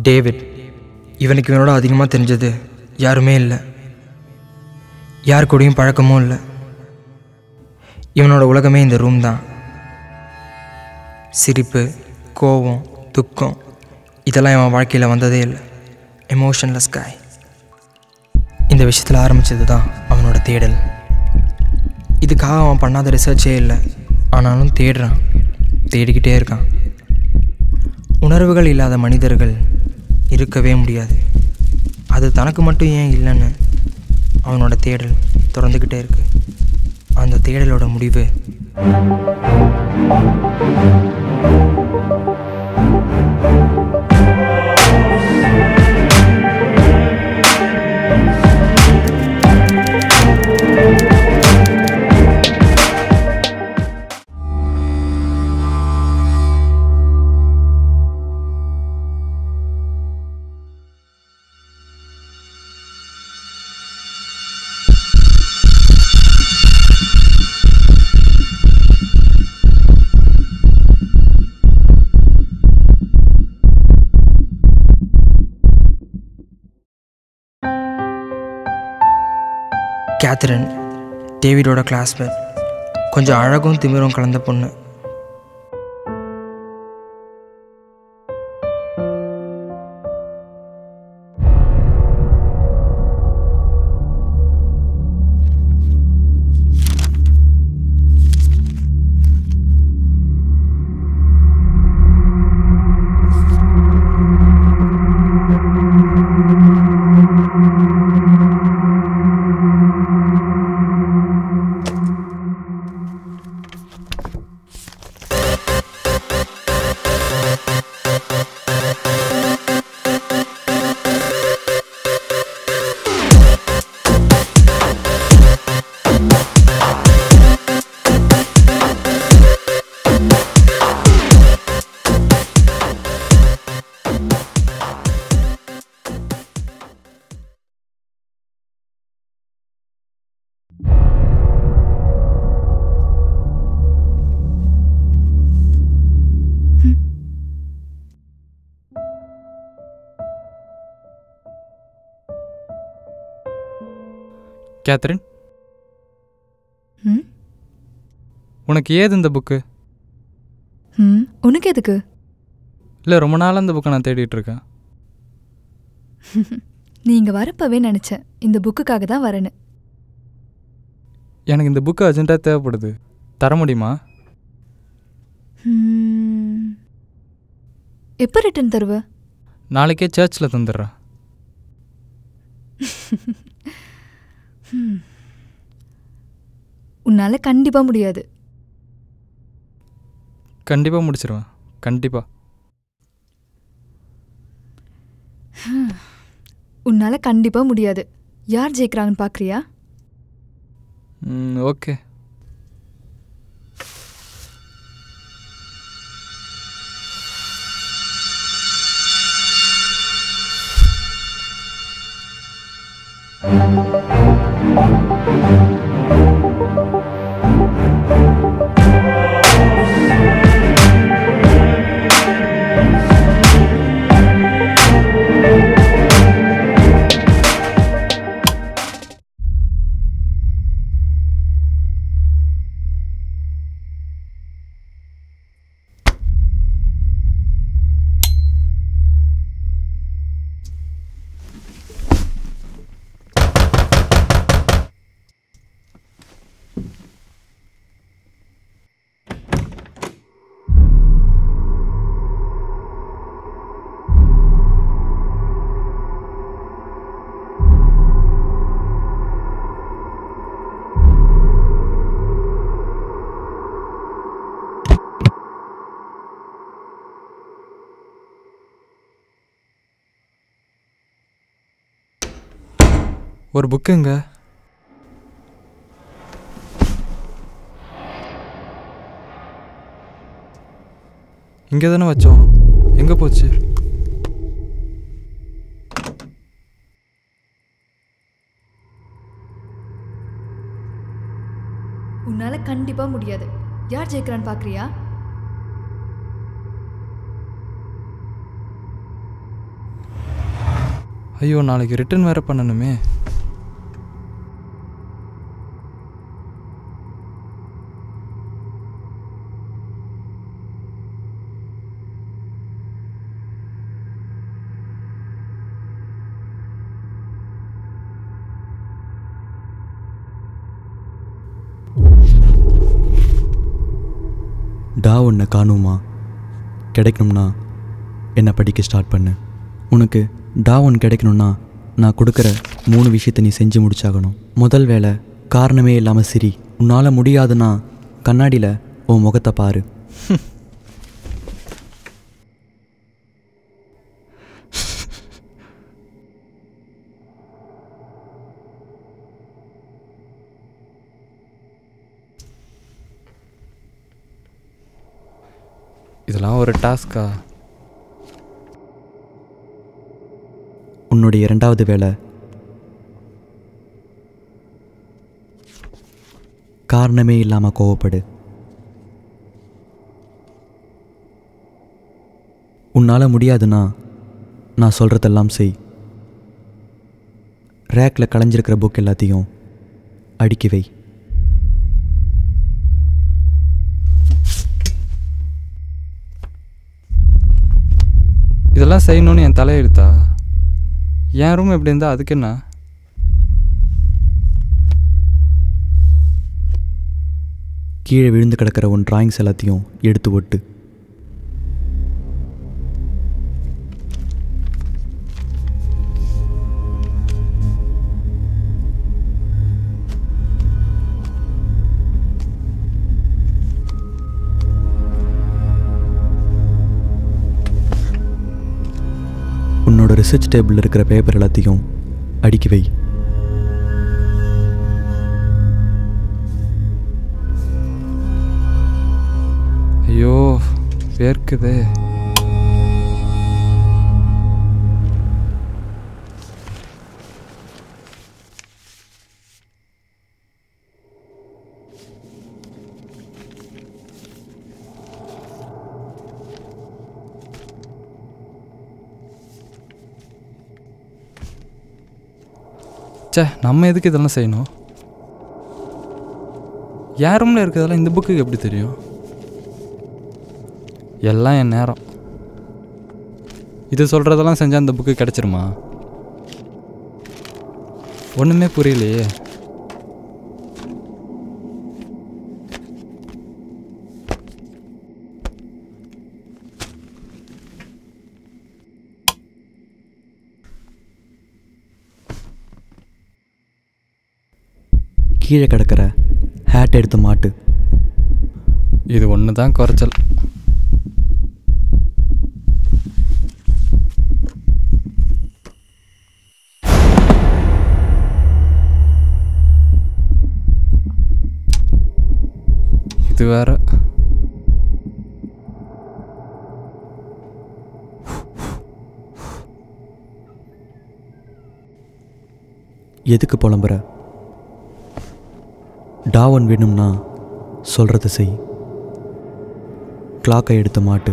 David இவனுக்கு இவனோட அதிகமாக தெரிஞ்சது யாருமே இல்லை யார் கூடயும் பழக்கமும் இல்லை இவனோட உலகமே இந்த ரூம் தான் சிரிப்பு கோபம் துக்கம் இதெல்லாம் இவன் வாழ்க்கையில் வந்ததே இல்லை எமோஷன்லெஸ் காய் இந்த விஷயத்தில் ஆரம்பித்தது தான் அவனோட தேடல் இதுக்காக அவன் பண்ணாத ரிசர்ச்சே இல்லை ஆனாலும் தேடுறான் தேடிக்கிட்டே இருக்கான் உணர்வுகள் இல்லாத மனிதர்கள் இருக்கவே முடியாது அது தனக்கு மட்டும் ஏன் இல்லைன்னு அவனோட தேடல் தொடர்ந்துக்கிட்டே இருக்கு அந்த தேடலோட முடிவு கேத்ரின் டேவிடோட கிளாஸ்மேட் கொஞ்சம் அழகும் திமிரும் கலந்த பொண்ணு கேத்ரின் ம் உனக்கு ஏது இந்த புக்கு ம் உனக்கு எதுக்கு இல்லை ரொம்ப நாளாக இந்த புக்கை நான் தேடிட்டு இருக்கேன் நீங்க வரப்பவே நினைச்சேன் இந்த புக்குக்காக தான் வரேன்னு எனக்கு இந்த புக்கு அர்ஜென்ட்டாக தேவைப்படுது தர முடியுமா ம். எப்போ ரிட்டன் தருவ நாளைக்கே சர்ச்சில் தந்துடுறேன் உன்னால கண்டிப்பா முடியாது கண்டிப்பாக முடிச்சிருவேன் கண்டிப்பாக உன்னால கண்டிப்பா முடியாது யார் ஜெயிக்கிறாங்கன்னு பார்க்கறியா ம் ஓகே ஒரு புக்குங்க இங்கே தானே வச்சோம் எங்கே போச்சு உன்னால கண்டிப்பா முடியாது யார் ஜெயிக்கிறான்னு பார்க்கறியா ஐயோ நாளைக்கு ரிட்டர்ன் வேறு பண்ணணுமே டா உன்னை காணுமா கிடைக்கணும்னா என்னை படிக்க ஸ்டார்ட் பண்ணு உனக்கு டா ஒன் கிடைக்கணும்னா நான் கொடுக்குற மூணு விஷயத்தை நீ செஞ்சு முடிச்சாகணும் முதல் வேலை காரணமே இல்லாமல் சிரி உன்னால் முடியாதுன்னா கண்ணாடியில் உன் முகத்தை பாரு இதெல்லாம் ஒரு டாஸ்கா உன்னுடைய இரண்டாவது வேலை காரணமே இல்லாமல் கோவப்படு உன்னால் முடியாதுன்னா நான் சொல்கிறதெல்லாம் செய் ரேக்கில் களைஞ்சிருக்கிற புக் எல்லாத்தையும் அடுக்கி வை இதெல்லாம் செய்யணும்னு என் தலையெழுத்தா என் ரூம் எப்படி இருந்தால் அதுக்கு என்ன கீழே விழுந்து கிடக்கிற உன் டிராயிங்ஸ் எல்லாத்தையும் எடுத்து ஒட்டு உன்னோட ரிசர்ச் டேபிளில் இருக்கிற பேப்பர் எல்லாத்தையும் அடுக்கி வை ஐயோ வேர்க்குதே ச்சே நம்ம எதுக்கு இதெல்லாம் செய்யணும் என் ரூமில் இருக்கிறதெல்லாம் இந்த புக்குக்கு எப்படி தெரியும் எல்லாம் என் நேரம் இது சொல்கிறதெல்லாம் செஞ்சால் அந்த புக்கு கிடச்சிருமா ஒன்றுமே புரியலையே கீழே கிடக்கிற ஹேட் எடுத்து மாட்டு இது ஒன்று தான் குறைச்சல் இது வேற எதுக்கு புலம்புற டாவன் வேணும்னா சொல்கிறத செய் கிளாக்கை எடுத்து மாட்டு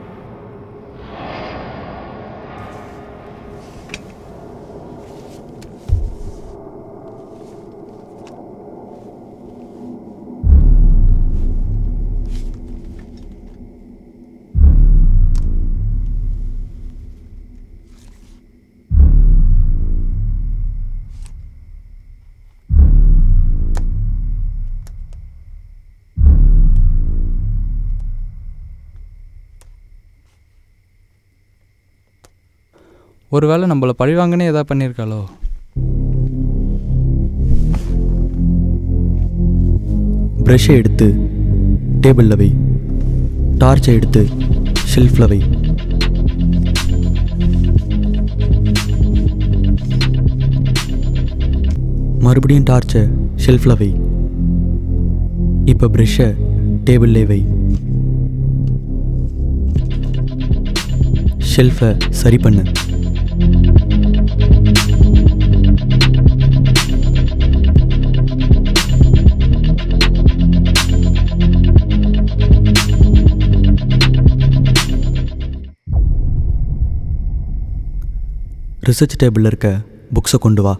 ஒருவேளை நம்மளை பழிவாங்கனே எதாவது பண்ணியிருக்காளோ ப்ரஷ்ஷை எடுத்து டேபிளில் வை டார்ச்சை எடுத்து ஷெல்ஃபில் வை மறுபடியும் டார்ச்சை ஷெல்ஃபில் வை இப்போ ப்ரஷ்ஷை டேபிள்லே வை ஷெல்ஃபை சரி பண்ணு ரிசர்ச் டேபிளில் இருக்க புக்ஸை கொண்டு வா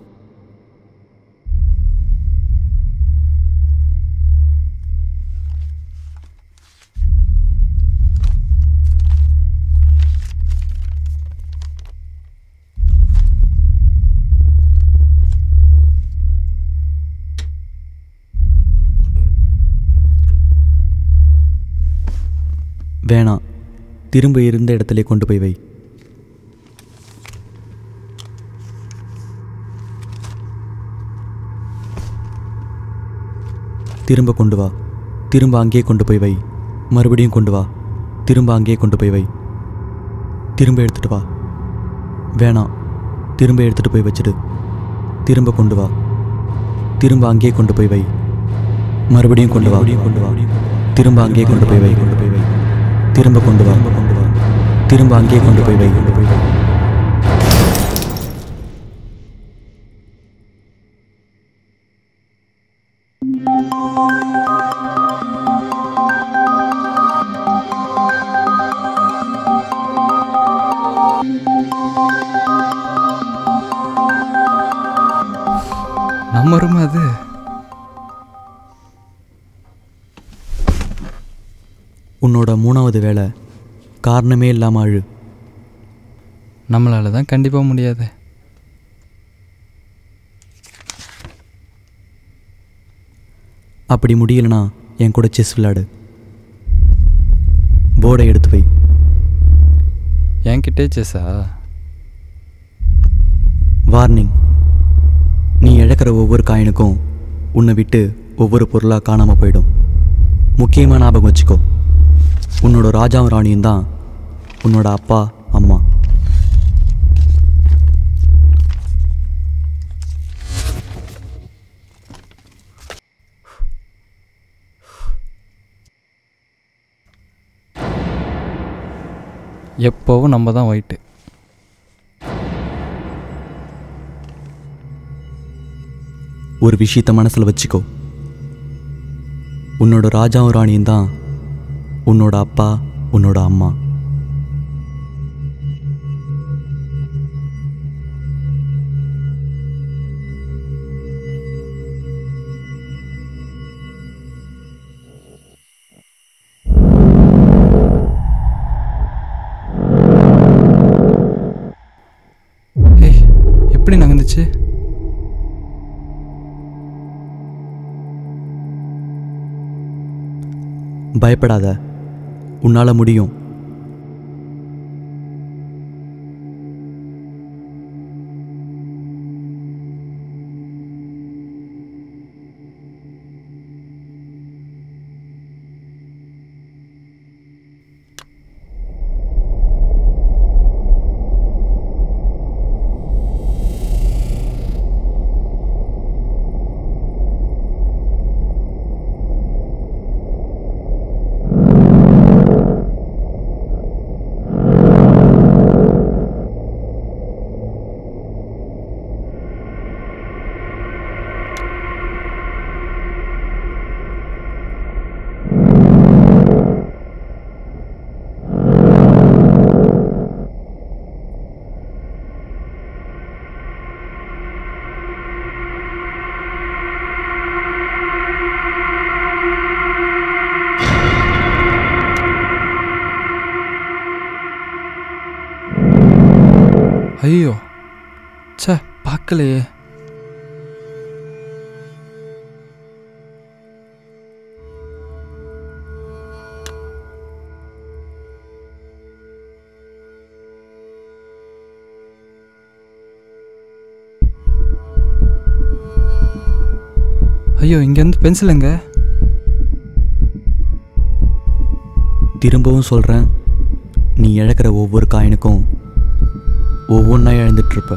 வேணாம் திரும்ப இருந்த இடத்துல கொண்டு போய் வை திரும்ப கொண்டு வா திரும்ப அங்கேயே கொண்டு போய் வை மறுபடியும் கொண்டு வா திரும்ப அங்கேயே கொண்டு போய் வை திரும்ப எடுத்துட்டு வா வேணாம் திரும்ப எடுத்துட்டு போய் வச்சிடு திரும்ப கொண்டு வா திரும்ப அங்கேயே கொண்டு போய் வை மறுபடியும் கொண்டு வா கொண்டு வா திரும்ப அங்கேயே கொண்டு போய் வை கொண்டு போய் வை திரும்ப கொண்டு வா கொண்டு வா திரும்ப அங்கேயே கொண்டு போய் வை கொண்டு போய் வை நம்ம ரூம் அது உன்னோட மூணாவது வேலை காரணமே இல்லாமல் அழு நம்மளால தான் கண்டிப்பாக முடியாது அப்படி முடியலனா என் கூட செஸ் விளையாடு போர்டை எடுத்து வை என்கிட்டே செஸ்ஸா வார்னிங் நீ இழக்கிற ஒவ்வொரு காயினுக்கும் உன்னை விட்டு ஒவ்வொரு பொருளாக காணாமல் போயிடும் முக்கியமாக ஞாபகம் வச்சுக்கோ உன்னோட ராஜாவும் ராணியும் தான் உன்னோட அப்பா அம்மா எப்போவும் நம்ம தான் ஒயிட்டு ஒரு விஷயத்த மனசில் வச்சுக்கோ உன்னோட ராஜாவும் ராணியும் தான் உன்னோட அப்பா உன்னோட அம்மா ஏய் எப்படி நகர்ந்துச்சு பயப்படாத உன்னால் முடியும் ஐயோ ச்சே பார்க்கலையே ஐயோ இங்கேருந்து பென்சில் எங்க திரும்பவும் சொல்கிறேன் நீ இழக்கிற ஒவ்வொரு காயினுக்கும் ஒவ்வொன்றா இழந்துட்டுருப்ப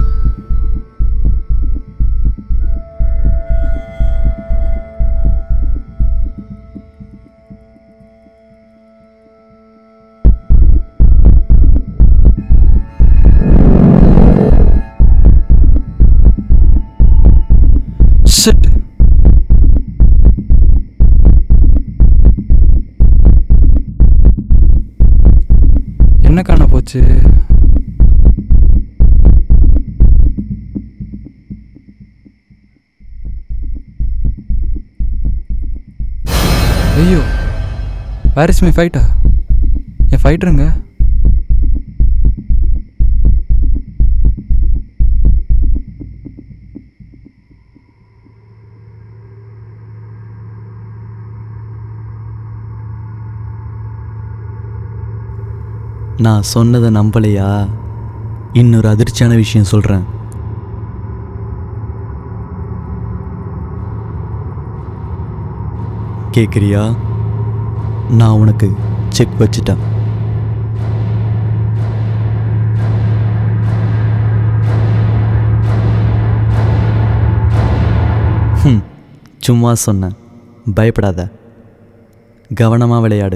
ஷிட் என்ன காண போச்சு ஐயோ வேர் இஸ் மை ஃபைட்டா என் ஃபைட்டருங்க நான் சொன்னதை நம்பலையா இன்னொரு அதிர்ச்சியான விஷயம் சொல்கிறேன் கேட்குறியா நான் உனக்கு செக் வச்சிட்டேன் ஹம், சும்மா சொன்னேன் பயப்படாத கவனமாக விளையாடு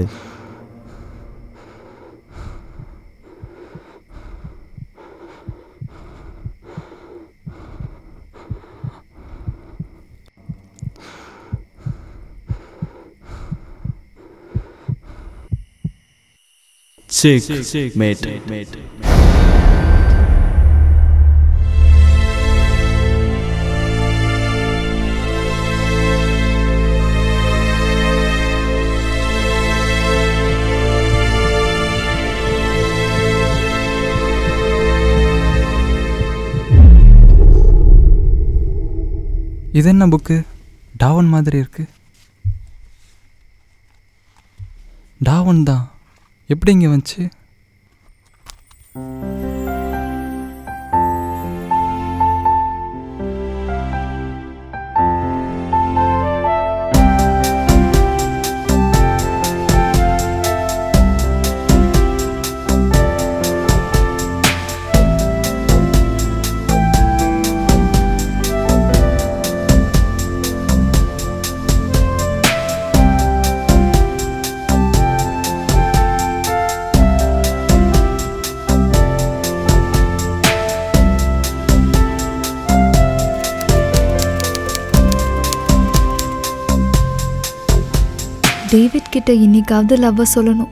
Check, mate. mate. இது என்ன புக்கு டாவன் மாதிரி இருக்கு டாவன் தான் எப்படி இங்கே வந்துச்சு டேவிட் கிட்ட இன்னைக்காவது லவ்வை சொல்லணும்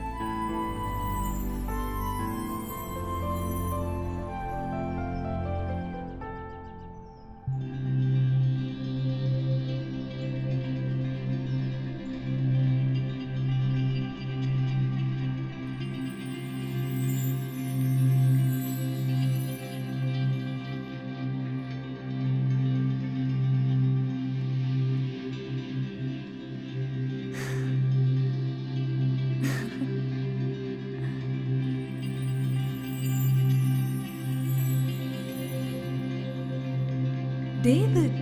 டேவிட்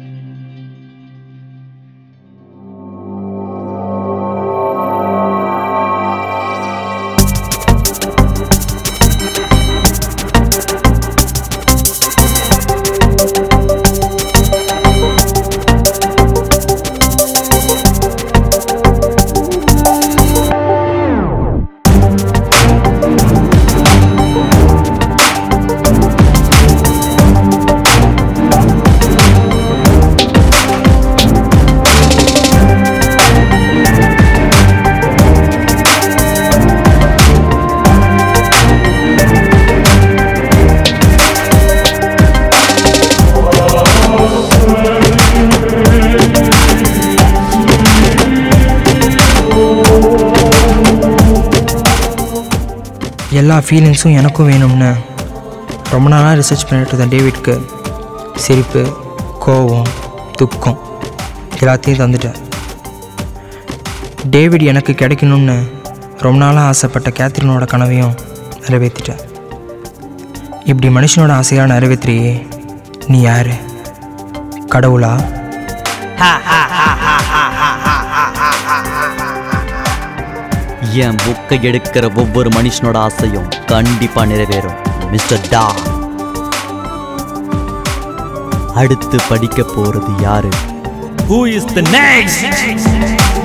எல்லா ஃபீலிங்ஸும் எனக்கும் வேணும்னு ரொம்ப நாளாக ரிசர்ச் பண்ணிட்டு இருந்த டேவிட்க்கு சிரிப்பு கோபம் துக்கம் எல்லாத்தையும் தந்துட்டேன் டேவிட் எனக்கு கிடைக்கணும்னு ரொம்ப நாளாக ஆசைப்பட்ட கேத்ரினோட கனவையும் நிறைவேற்றிட்டேன் இப்படி மனுஷனோட ஆசையாக நிறைவேற்றியே நீ யாரு கடவுளா என் புக்கை எடுக்கிற ஒவ்வொரு மனுஷனோட ஆசையும் கண்டிப்பா நிறைவேறும் மிஸ்டர் டா அடுத்து படிக்க போறது யாரு ஹூ இஸ் த நெக்ஸ்ட்